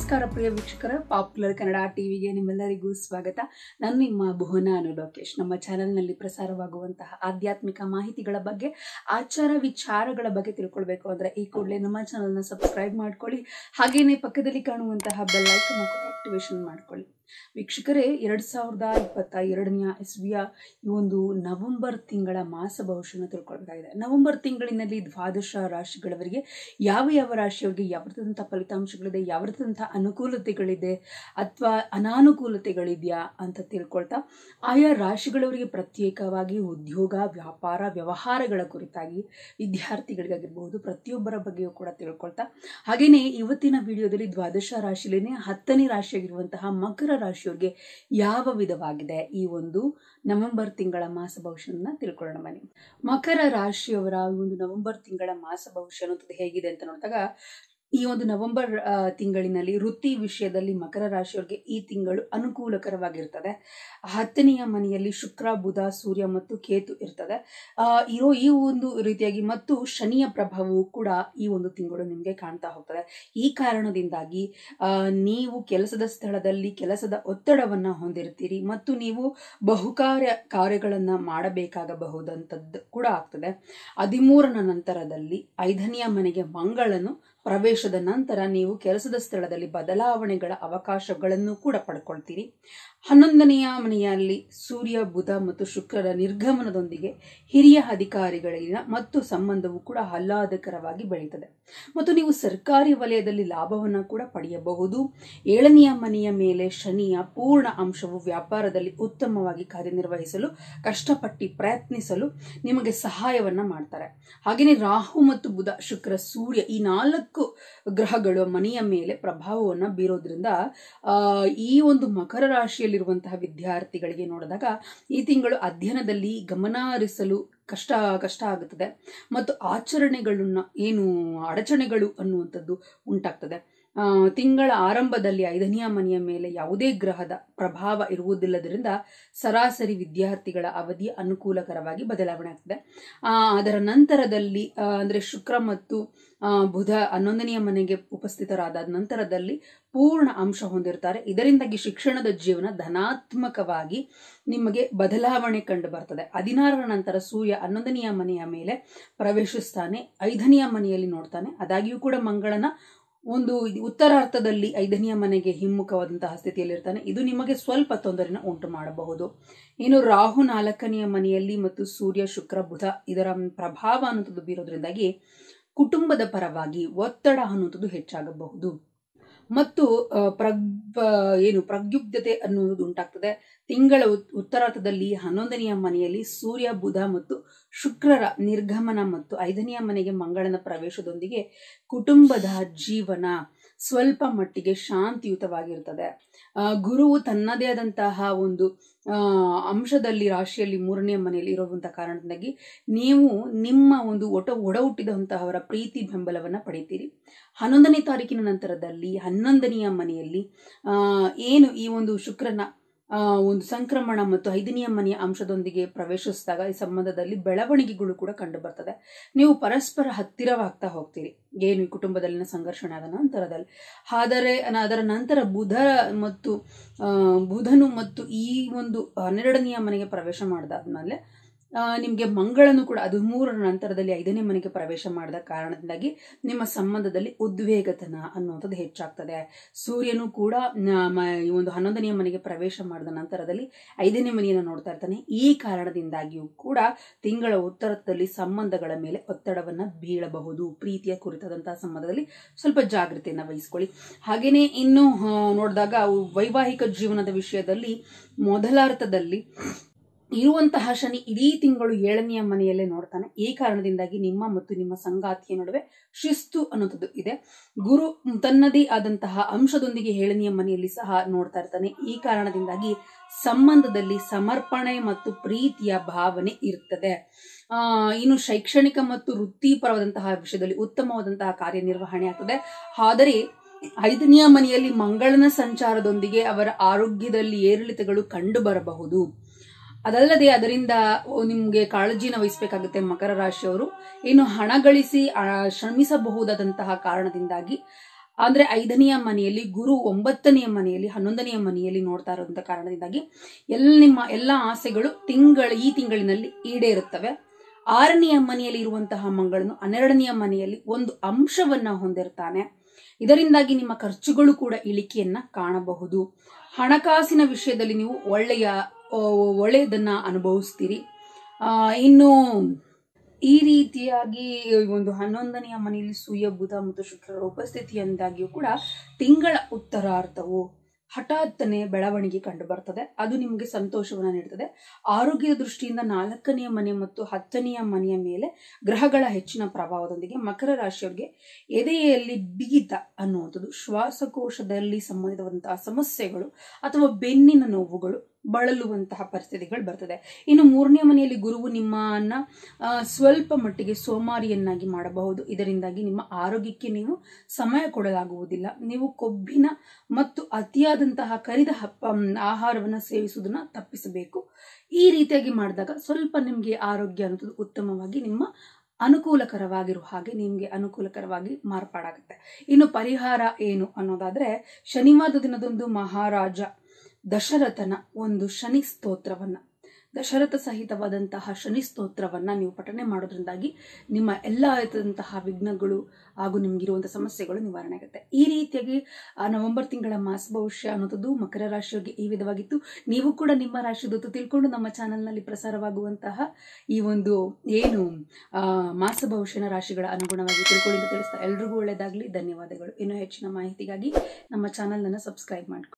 ನಮಸ್ಕಾರ ಪ್ರಿಯ ವೀಕ್ಷಕರ ಪಾಪ್ಯುಲರ್ ಕನ್ನಡ ಟಿವಿಗೆ ನಿಮ್ಮೆಲ್ಲರಿಗೂ ಸ್ವಾಗತ ನಾನು ನಿಮ್ಮ ಭುವನ ಅನು ಲೋಕೇಶ್ ನಮ್ಮ ಚಾನೆಲ್ನಲ್ಲಿ ಪ್ರಸಾರವಾಗುವಂತಹ ಆಧ್ಯಾತ್ಮಿಕ ಮಾಹಿತಿಗಳ ಬಗ್ಗೆ ಆಚಾರ ವಿಚಾರಗಳ ಬಗ್ಗೆ ತಿಳ್ಕೊಳ್ಬೇಕು ಅಂದ್ರೆ ಈ ಕೂಡಲೇ ನಮ್ಮ ಚಾನೆಲ್ನ ಸಬ್ಸ್ಕ್ರೈಬ್ ಮಾಡ್ಕೊಳ್ಳಿ ಹಾಗೇನೆ ಪಕ್ಕದಲ್ಲಿ ಕಾಣುವಂತಹ ಬೆಲ್ ಐಕನ್ ಆಕ್ಟಿವೇಶನ್ ಮಾಡ್ಕೊಳ್ಳಿ ವೀಕ್ಷಕರೇ ಎರಡ್ ಸಾವಿರದ ಇಪ್ಪತ್ತ ಎರಡನೆಯ ಇಸ್ವಿಯ ಈ ಒಂದು ನವೆಂಬರ್ ತಿಂಗಳ ಮಾಸ ಭವಿಷ್ಯನ ತಿಳ್ಕೊಳ್ಬೇಕಾಗಿದೆ ನವೆಂಬರ್ ತಿಂಗಳಿನಲ್ಲಿ ದ್ವಾದಶ ರಾಶಿಗಳವರಿಗೆ ಯಾವ ಯಾವ ರಾಶಿಯವರಿಗೆ ಯಾವ ರೀತಿಯಾದಂಥ ಫಲಿತಾಂಶಗಳಿದೆ ಯಾವ ರೀತಿಯಾದಂಥ ಅನುಕೂಲತೆಗಳಿದೆ ಅಥವಾ ಅನಾನುಕೂಲತೆಗಳಿದೆಯಾ ಅಂತ ತಿಳ್ಕೊಳ್ತಾ ಆಯಾ ರಾಶಿಗಳವರಿಗೆ ಪ್ರತ್ಯೇಕವಾಗಿ ಉದ್ಯೋಗ ವ್ಯಾಪಾರ ವ್ಯವಹಾರಗಳ ಕುರಿತಾಗಿ ವಿದ್ಯಾರ್ಥಿಗಳಿಗಾಗಿರ್ಬಹುದು ಪ್ರತಿಯೊಬ್ಬರ ಬಗ್ಗೆಯೂ ಕೂಡ ತಿಳ್ಕೊಳ್ತಾ ಹಾಗೆಯೇ ಇವತ್ತಿನ ವಿಡಿಯೋದಲ್ಲಿ ದ್ವಾದಶ ರಾಶಿಲೇನೆ ಹತ್ತನೇ ರಾಶಿಯಾಗಿರುವಂತಹ ಮಕರ ರಾಶಿಯವರಿಗೆ ಯಾವ ವಿಧವಾಗಿದೆ ಈ ಒಂದು ನವೆಂಬರ್ ತಿಂಗಳ ಮಾಸ ಭವಿಷ್ಯನ ತಿಳ್ಕೊಳ್ಳೋಣ ಬನ್ನಿ ಮಕರ ರಾಶಿಯವರ ಈ ಒಂದು ನವೆಂಬರ್ ತಿಂಗಳ ಮಾಸ ಭವಿಷ್ಯ ಅನ್ನೋದು ಹೇಗಿದೆ ಅಂತ ನೋಡಿದಾಗ ಈ ಒಂದು ನವೆಂಬರ್ ಆ, ತಿಂಗಳಿನಲ್ಲಿ ವೃತ್ತಿ ವಿಷಯದಲ್ಲಿ ಮಕರ ರಾಶಿಯವರಿಗೆ ಈ ತಿಂಗಳು ಅನುಕೂಲಕರವಾಗಿರ್ತದೆ ಹತ್ತನೆಯ ಮನೆಯಲ್ಲಿ ಶುಕ್ರ ಬುಧ ಸೂರ್ಯ ಮತ್ತು ಕೇತು ಇರ್ತದೆ ಆ, ಇರೋ ಈ ಒಂದು ರೀತಿಯಾಗಿ ಮತ್ತು ಶನಿಯ ಪ್ರಭಾವವು ಕೂಡ ಈ ಒಂದು ತಿಂಗಳು ನಿಮಗೆ ಕಾಣ್ತಾ ಹೋಗ್ತದೆ ಈ ಕಾರಣದಿಂದಾಗಿ ಆ, ನೀವು ಕೆಲಸದ ಸ್ಥಳದಲ್ಲಿ ಕೆಲಸದ ಒತ್ತಡವನ್ನ ಹೊಂದಿರ್ತೀರಿ ಮತ್ತು ನೀವು ಬಹುಕಾರ್ಯ ಕಾರ್ಯಗಳನ್ನ ಮಾಡಬೇಕಾಗಬಹುದಂಥದ್ದು ಕೂಡ ಆಗ್ತದೆ ಹದಿಮೂರನ ನಂತರದಲ್ಲಿ ಐದನೆಯ ಮನೆಗೆ ಮಂಗಳನು ಪ್ರವೇಶದ ನಂತರ ನೀವು ಕೆಲಸದ ಸ್ಥಳದಲ್ಲಿ ಬದಲಾವಣೆಗಳ ಅವಕಾಶಗಳನ್ನು ಕೂಡ ಪಡ್ಕೊಳ್ತೀರಿ ಹನ್ನೊಂದನೆಯ ಮನೆಯಲ್ಲಿ ಸೂರ್ಯ ಬುಧ ಮತ್ತು ಶುಕ್ರರ ನಿರ್ಗಮನದೊಂದಿಗೆ ಹಿರಿಯ ಅಧಿಕಾರಿಗಳಿನ ಮತ್ತು ಸಂಬಂಧವು ಕೂಡ ಆಹ್ಲಾದಕರವಾಗಿ ಬೆಳೀತದೆ ಮತ್ತು ನೀವು ಸರ್ಕಾರಿ ವಲಯದಲ್ಲಿ ಲಾಭವನ್ನು ಕೂಡ ಪಡೆಯಬಹುದು ಏಳನೆಯ ಮನೆಯ ಮೇಲೆ ಶನಿಯ ಪೂರ್ಣ ಅಂಶವು ವ್ಯಾಪಾರದಲ್ಲಿ ಉತ್ತಮವಾಗಿ ಕಾರ್ಯನಿರ್ವಹಿಸಲು ಕಷ್ಟಪಟ್ಟು ಪ್ರಯತ್ನಿಸಲು ನಿಮಗೆ ಸಹಾಯವನ್ನ ಮಾಡ್ತಾರೆ ಹಾಗೆಯೇ ರಾಹು ಮತ್ತು ಬುಧ ಶುಕ್ರ ಸೂರ್ಯ ಈ ನಾಲ್ಕು ಗ್ರಹಗಳು ಮನೆಯ ಮೇಲೆ ಪ್ರಭಾವವನ್ನು ಬೀರೋದ್ರಿಂದ ಆ, ಈ ಒಂದು ಮಕರ ರಾಶಿಯಲ್ಲಿರುವಂತಹ ವಿದ್ಯಾರ್ಥಿಗಳಿಗೆ ನೋಡಿದಾಗ ಈ ತಿಂಗಳು ಅಧ್ಯಯನದಲ್ಲಿ ಗಮನ ಹರಿಸಲು ಕಷ್ಟ ಕಷ್ಟ ಆಗುತ್ತದೆ ಮತ್ತು ಆಚರಣೆಗಳನ್ನ ಏನು ಅಡಚಣೆಗಳು ಅನ್ನುವಂಥದ್ದು ಉಂಟಾಗ್ತದೆ ಆ, ತಿಂಗಳ ಆರಂಭದಲ್ಲಿ ಐದನೆಯ ಮನೆಯ ಮೇಲೆ ಯಾವುದೇ ಗ್ರಹದ ಪ್ರಭಾವ ಇರುವುದಿಲ್ಲದರಿಂದ ಸರಾಸರಿ ವಿದ್ಯಾರ್ಥಿಗಳ ಅವಧಿ ಅನುಕೂಲಕರವಾಗಿ ಬದಲಾವಣೆ ಆಗ್ತದೆ ಆ, ಅದರ ನಂತರದಲ್ಲಿ ಆ, ಅಂದ್ರೆ ಶುಕ್ರ ಮತ್ತು ಆ, ಬುಧ ಹನ್ನೊಂದನೆಯ ಮನೆಗೆ ಉಪಸ್ಥಿತರಾದ ನಂತರದಲ್ಲಿ ಪೂರ್ಣ ಅಂಶ ಹೊಂದಿರ್ತಾರೆ ಇದರಿಂದಾಗಿ ಶಿಕ್ಷಣದ ಜೀವನ ಧನಾತ್ಮಕವಾಗಿ ನಿಮಗೆ ಬದಲಾವಣೆ ಕಂಡು ಬರ್ತದೆ ಹದಿನಾರರ ನಂತರ ಸೂರ್ಯ ಹನ್ನೊಂದನೆಯ ಮನೆಯ ಮೇಲೆ ಪ್ರವೇಶಿಸ್ತಾನೆ ಐದನೆಯ ಮನೆಯಲ್ಲಿ ನೋಡ್ತಾನೆ ಆದಾಗ್ಯೂ ಕೂಡ ಮಂಗಳನ ಒಂದು ಉತ್ತರಾರ್ಥದಲ್ಲಿ ಐದನೆಯ ಮನೆಗೆ ಹಿಮ್ಮುಖವಾದಂತಹ ಸ್ಥಿತಿಯಲ್ಲಿರ್ತಾನೆ ಇದು ನಿಮಗೆ ಸ್ವಲ್ಪ ತೊಂದರೆನ ಉಂಟು ಮಾಡಬಹುದು ಇನ್ನು ರಾಹು ನಾಲ್ಕನೆಯ ಮನೆಯಲ್ಲಿ ಮತ್ತು ಸೂರ್ಯ ಶುಕ್ರ ಬುಧ ಇದರ ಪ್ರಭಾವ ಅನ್ನುವಂಥದ್ದು ಬೀರೋದ್ರಿಂದಾಗಿ ಕುಟುಂಬದ ಪರವಾಗಿ ಒತ್ತಡ ಅನ್ನುವಂಥದ್ದು ಹೆಚ್ಚಾಗಬಹುದು ಮತ್ತು ಆ, ಪ್ರಗ್ ಪ- ಏನು ಪ್ರಗ್ಯುಬ್ಧತೆ ಅನ್ನುವುದು ಉಂಟಾಗ್ತದೆ ತಿಂಗಳ ಉತ್- ಉತ್ತರಾರ್ಧದಲ್ಲಿ ಹನ್ನೊಂದನೆಯ ಮನೆಯಲ್ಲಿ ಸೂರ್ಯ ಬುಧ ಮತ್ತು ಶುಕ್ರರ ನಿರ್ಗಮನ ಮತ್ತು ಐದನೆಯ ಮನೆಗೆ ಮಂಗಳನ ಪ್ರವೇಶದೊಂದಿಗೆ ಕುಟುಂಬದ ಜೀವನ ಸ್ವಲ್ಪ ಮಟ್ಟಿಗೆ ಶಾಂತಿಯುತವಾಗಿರ್ತದೆ ಆ, ಗುರುವು ತನ್ನದೇ ಆದಂತಹ ಒಂದು ಆ, ಅಂಶದಲ್ಲಿ ರಾಶಿಯಲ್ಲಿ ಮೂರನೆಯ ಮನೆಯಲ್ಲಿ ಇರುವಂತಹ ಕಾರಣದಿಂದಾಗಿ ನೀವು ನಿಮ್ಮ ಒಂದು ಒಟ ಒಡ ಹುಟ್ಟಿದಂತಹವರ ಪ್ರೀತಿ ಬೆಂಬಲವನ್ನ ಪಡಿತೀರಿ ಹನ್ನೊಂದನೇ ತಾರೀಕಿನ ನಂತರದಲ್ಲಿ ಹನ್ನೊಂದನೆಯ ಮನೆಯಲ್ಲಿ ಆ, ಏನು ಈ ಒಂದು ಶುಕ್ರನ ಆ, ಒಂದು ಸಂಕ್ರಮಣ ಮತ್ತು ಐದನೆಯ ಮನೆಯ ಅಂಶದೊಂದಿಗೆ ಪ್ರವೇಶಿಸಿದಾಗ ಈ ಸಂಬಂಧದಲ್ಲಿ ಬೆಳವಣಿಗೆಗಳು ಕೂಡ ಕಂಡು ಬರ್ತದೆ ನೀವು ಪರಸ್ಪರ ಹತ್ತಿರವಾಗ್ತಾ ಹೋಗ್ತೀರಿ ಏನು ಈ ಕುಟುಂಬದಲ್ಲಿನ ಸಂಘರ್ಷಣೆ ಆದ ನಂತರದಲ್ಲಿ ಆದರೆ ನ- ಅದರ ನಂತರ ಬುಧ ಮತ್ತು ಆ, ಬುಧನು ಮತ್ತು ಈ ಒಂದು ಹನ್ನೆರಡನೆಯ ಮನೆಗೆ ಪ್ರವೇಶ ಮಾಡಿದಾದ್ಮೇಲೆ ಆ, ನಿಮ್ಗೆ ಮಂಗಳನು ಕೂಡ ಅದು ಮೂರರ ನಂತರದಲ್ಲಿ ಐದನೇ ಮನೆಗೆ ಪ್ರವೇಶ ಮಾಡಿದ ಕಾರಣದಿಂದಾಗಿ ನಿಮ್ಮ ಸಂಬಂಧದಲ್ಲಿ ಉದ್ವೇಗತನ ಅನ್ನುವಂಥದ್ದು ಹೆಚ್ಚಾಗ್ತದೆ ಸೂರ್ಯನು ಕೂಡ ನ- ಮ- ಈ ಒಂದು ಹನ್ನೊಂದನೆಯ ಮನೆಗೆ ಪ್ರವೇಶ ಮಾಡಿದ ನಂತರದಲ್ಲಿ ಐದನೇ ಮನೆಯನ್ನು ನೋಡ್ತಾ ಇರ್ತಾನೆ ಈ ಕಾರಣದಿಂದಾಗಿಯೂ ಕೂಡ ತಿಂಗಳ ಉತ್ತರದಲ್ಲಿ ಸಂಬಂಧಗಳ ಮೇಲೆ ಒತ್ತಡವನ್ನ ಬೀಳಬಹುದು ಪ್ರೀತಿಯ ಕುರಿತಾದಂತಹ ಸಂಬಂಧದಲ್ಲಿ ಸ್ವಲ್ಪ ಜಾಗೃತಿಯನ್ನ ವಹಿಸ್ಕೊಳ್ಳಿ ಹಾಗೇನೆ ಇನ್ನು ಆ, ನೋಡಿದಾಗ ಅವು ವೈವಾಹಿಕ ಜೀವನದ ವಿಷಯದಲ್ಲಿ ಮೊದಲಾರ್ಥದಲ್ಲಿ ಇರುವಂತಹ ಶನಿ ಇಡೀ ತಿಂಗಳು ಏಳನೆಯ ಮನೆಯಲ್ಲೇ ನೋಡ್ತಾನೆ ಈ ಕಾರಣದಿಂದಾಗಿ ನಿಮ್ಮ ಮತ್ತು ನಿಮ್ಮ ಸಂಗಾತಿಯ ನಡುವೆ ಶಿಸ್ತು ಅನ್ನೋದು ಇದೆ ಗುರು ತನ್ನದೇ ಆದಂತಹ ಅಂಶದೊಂದಿಗೆ ಏಳನೆಯ ಮನೆಯಲ್ಲಿ ಸಹ ನೋಡ್ತಾ ಇರ್ತಾನೆ ಈ ಕಾರಣದಿಂದಾಗಿ ಸಂಬಂಧದಲ್ಲಿ ಸಮರ್ಪಣೆ ಮತ್ತು ಪ್ರೀತಿಯ ಭಾವನೆ ಇರ್ತದೆ ಆ ಇನ್ನು ಶೈಕ್ಷಣಿಕ ಮತ್ತು ವೃತ್ತಿಪರವಾದಂತಹ ವಿಷಯದಲ್ಲಿ ಉತ್ತಮವಾದಂತಹ ಕಾರ್ಯನಿರ್ವಹಣೆ ಆಗ್ತದೆ ಆದರೆ ಐದನೆಯ ಮನೆಯಲ್ಲಿ ಮಂಗಳನ ಸಂಚಾರದೊಂದಿಗೆ ಅವರ ಆರೋಗ್ಯದಲ್ಲಿ ಏರಿಳಿತಗಳು ಕಂಡು ಬರಬಹುದು ಅದಲ್ಲದೆ ಅದರಿಂದ ನಿಮಗೆ ಕಾಳಜಿನ ವಹಿಸಬೇಕಾಗುತ್ತೆ ಮಕರ ರಾಶಿಯವರು ಇನ್ನು ಹಣ ಗಳಿಸಿ ಆ, ಶ್ರಮಿಸಬಹುದಾದಂತಹ ಕಾರಣದಿಂದಾಗಿ ಅಂದ್ರೆ ಐದನೆಯ ಮನೆಯಲ್ಲಿ ಗುರು ಒಂಬತ್ತನೆಯ ಮನೆಯಲ್ಲಿ ಹನ್ನೊಂದನೆಯ ಮನೆಯಲ್ಲಿ ನೋಡ್ತಾ ಇರುವಂತ ಕಾರಣದಿಂದಾಗಿ ಎಲ್ಲ ನಿಮ್ಮ ಎಲ್ಲ ಆಸೆಗಳು ತಿಂಗಳ ಈ ತಿಂಗಳಿನಲ್ಲಿ ಈಡೇರುತ್ತವೆ ಆರನೆಯ ಮನೆಯಲ್ಲಿ ಇರುವಂತಹ ಮಂಗಳನು ಹನ್ನೆರಡನೆಯ ಮನೆಯಲ್ಲಿ ಒಂದು ಅಂಶವನ್ನ ಹೊಂದಿರ್ತಾನೆ ಇದರಿಂದಾಗಿ ನಿಮ್ಮ ಖರ್ಚುಗಳು ಕೂಡ ಇಳಿಕೆಯನ್ನ ಕಾಣಬಹುದು ಹಣಕಾಸಿನ ವಿಷಯದಲ್ಲಿ ನೀವು ಒಳ್ಳೆಯ ಆ, ಒಳ್ಳೆಯದನ್ನ ಅನುಭವಿಸ್ತೀರಿ ಆ, ಇನ್ನು ಈ ರೀತಿಯಾಗಿ ಒಂದು ಹನ್ನೊಂದನೆಯ ಮನೆಯಲ್ಲಿ ಸೂರ್ಯ ಬುಧ ಮತ್ತು ಶುಕ್ರರ ಉಪಸ್ಥಿತಿಯಿಂದಾಗಿಯೂ ಕೂಡ ತಿಂಗಳ ಉತ್ತರಾರ್ಧವು ಹಠಾತ್ತನೆ ಬೆಳವಣಿಗೆ ಕಂಡು ಬರ್ತದೆ ಅದು ನಿಮಗೆ ಸಂತೋಷವನ್ನ ನೀಡುತ್ತದೆ ಆರೋಗ್ಯದ ದೃಷ್ಟಿಯಿಂದ ನಾಲ್ಕನೆಯ ಮನೆ ಮತ್ತು ಹತ್ತನೆಯ ಮನೆಯ ಮೇಲೆ ಗ್ರಹಗಳ ಹೆಚ್ಚಿನ ಪ್ರಭಾವದೊಂದಿಗೆ ಮಕರ ರಾಶಿಯವರಿಗೆ ಎದೆಯಲ್ಲಿ ಬಿಗಿತ ಅನ್ನುವಂಥದ್ದು ಶ್ವಾಸಕೋಶದಲ್ಲಿ ಸಂಬಂಧಿಸಿದಂತಹ ಸಮಸ್ಯೆಗಳು ಅಥವಾ ಬೆನ್ನಿನ ನೋವುಗಳು ಬಳಲುವಂತಹ ಪರಿಸ್ಥಿತಿಗಳು ಬರ್ತದೆ ಇನ್ನು ಮೂರನೇ ಮನೆಯಲ್ಲಿ ಗುರುವು ನಿಮ್ಮನ್ನ ಆ, ಸ್ವಲ್ಪ ಮಟ್ಟಿಗೆ ಸೋಮಾರಿಯನ್ನಾಗಿ ಮಾಡಬಹುದು ಇದರಿಂದಾಗಿ ನಿಮ್ಮ ಆರೋಗ್ಯಕ್ಕೆ ನೀವು ಸಮಯ ಕೊಡಲಾಗುವುದಿಲ್ಲ ನೀವು ಕೊಬ್ಬಿನ ಮತ್ತು ಅತಿಯಾದಂತಹ ಕರಿದ ಹಪ್ಪ ಆಹಾರವನ್ನು ಸೇವಿಸುವುದನ್ನ ತಪ್ಪಿಸಬೇಕು ಈ ರೀತಿಯಾಗಿ ಮಾಡಿದಾಗ ಸ್ವಲ್ಪ ನಿಮಗೆ ಆರೋಗ್ಯ ಅನ್ನೋದು ಉತ್ತಮವಾಗಿ ನಿಮ್ಮ ಅನುಕೂಲಕರವಾಗಿರುವ ಹಾಗೆ ನಿಮಗೆ ಅನುಕೂಲಕರವಾಗಿ ಮಾರ್ಪಾಡಾಗುತ್ತೆ ಇನ್ನು ಪರಿಹಾರ ಏನು ಅನ್ನೋದಾದ್ರೆ ಶನಿವಾರದ ದಿನದಂದು ಮಹಾರಾಜ ದಶರಥನ ಒಂದು ಶನಿ ಸ್ತೋತ್ರವನ್ನ ದಶರಥ ಸಹಿತವಾದಂತಹ ಶನಿ ಸ್ತೋತ್ರವನ್ನ ನೀವು ಪಠನೆ ಮಾಡೋದ್ರಿಂದಾಗಿ ನಿಮ್ಮ ಎಲ್ಲ ಆದಂತಹ ವಿಘ್ನಗಳು ಹಾಗೂ ನಿಮ್ಗಿರುವಂತಹ ಸಮಸ್ಯೆಗಳು ನಿವಾರಣೆ ಆಗುತ್ತೆ ಈ ರೀತಿಯಾಗಿ ಆ ನವೆಂಬರ್ ತಿಂಗಳ ಮಾಸ ಭವಿಷ್ಯ ಅನ್ನೋದು ಮಕರ ರಾಶಿಯವರಿಗೆ ಈ ವಿಧವಾಗಿತ್ತು ನೀವು ಕೂಡ ನಿಮ್ಮ ರಾಶಿದೊತ್ತು ತಿಳ್ಕೊಂಡು ನಮ್ಮ ಚಾನೆಲ್ನಲ್ಲಿ ಪ್ರಸಾರವಾಗುವಂತಹ ಈ ಒಂದು ಏನು ಆ, ಮಾಸ ಭವಿಷ್ಯನ ರಾಶಿಗಳ ಅನುಗುಣವಾಗಿ ತಿಳ್ಕೊಳ್ಳಿ ಅಂತ ತಿಳಿಸ್ತಾ ಎಲ್ರಿಗೂ ಒಳ್ಳೆಯದಾಗಲಿ ಧನ್ಯವಾದಗಳು ಇನ್ನು ಹೆಚ್ಚಿನ ಮಾಹಿತಿಗಾಗಿ ನಮ್ಮ ಚಾನೆಲ್ ಅನ್ನು ಸಬ್ಸ್ಕ್ರೈಬ್ ಮಾಡ್ಕೊಳ್ಳಿ